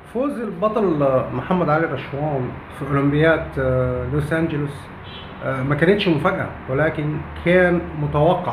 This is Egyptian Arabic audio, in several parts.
فوز البطل محمد علي رشوان في اولمبياد آه، لوس انجلوس آه، ما كانتش مفاجاه ولكن كان متوقع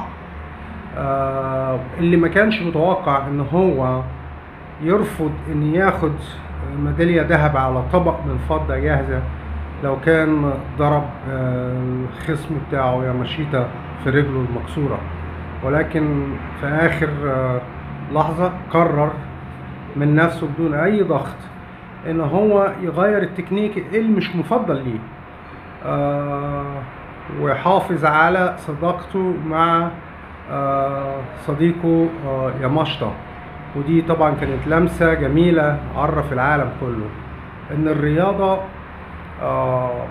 آه، اللي ما كانش متوقع ان هو يرفض ان ياخد ميداليه ذهب على طبق من فضه جاهزه لو كان ضرب آه، الخصم بتاعه يا مشيتا في رجله المكسوره ولكن في اخر آه، لحظه قرر من نفسه بدون اي ضغط ان هو يغير التكنيك اللي مش مفضل ليه آه ويحافظ على صداقته مع آه صديقه آه ياماشتا ودي طبعا كانت لمسة جميلة عرف العالم كله ان الرياضة آه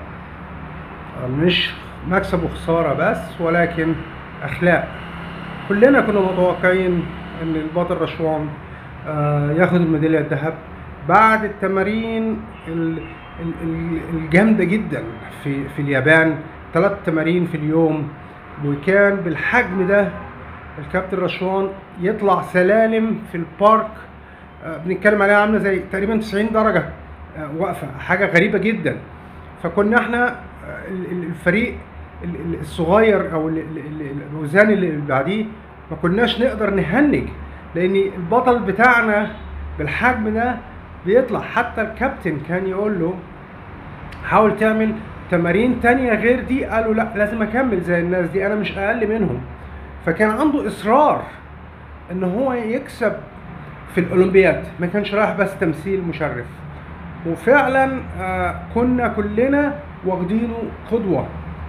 مش مكسب وخسارة بس ولكن اخلاق كلنا كنا متوقعين ان البطل رشوان آه، ياخد الميداليه الذهب بعد التمارين ال- ال- ال- الجامده جدا في في اليابان ثلاث تمارين في اليوم وكان بالحجم ده الكابتن رشوان يطلع سلالم في البارك آه، بنتكلم عليها عامله زي تقريبا 90 درجه آه، واقفه حاجه غريبه جدا فكنا احنا آه، ال- ال- الفريق ال- ال- الصغير او ال- ال- ال- الاوزان اللي بعديه ما كناش نقدر نهنج لان البطل بتاعنا بالحجم ده بيطلع حتى الكابتن كان يقول له حاول تعمل تمارين تانية غير دي قالوا لا لازم اكمل زي الناس دي انا مش اقل منهم فكان عنده اصرار ان هو يكسب في الاولمبياد ما كانش رايح بس تمثيل مشرف وفعلا آه، كنا كلنا واخدينه قدوه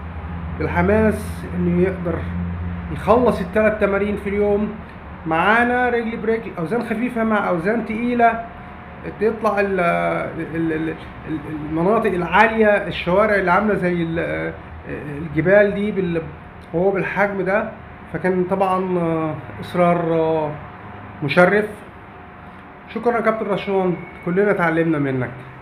الحماس انه يقدر يخلص الثلاث تمارين في اليوم معانا رجل برجل اوزان خفيفه مع اوزان تقيله تطلع ال- ال- ال- ال- المناطق العاليه الشوارع اللي عامله زي ال- الجبال دي بال- وهو بالحجم ده فكان طبعا آه، اصرار آه، مشرف شكرا يا كابتن رشوان كلنا اتعلمنا منك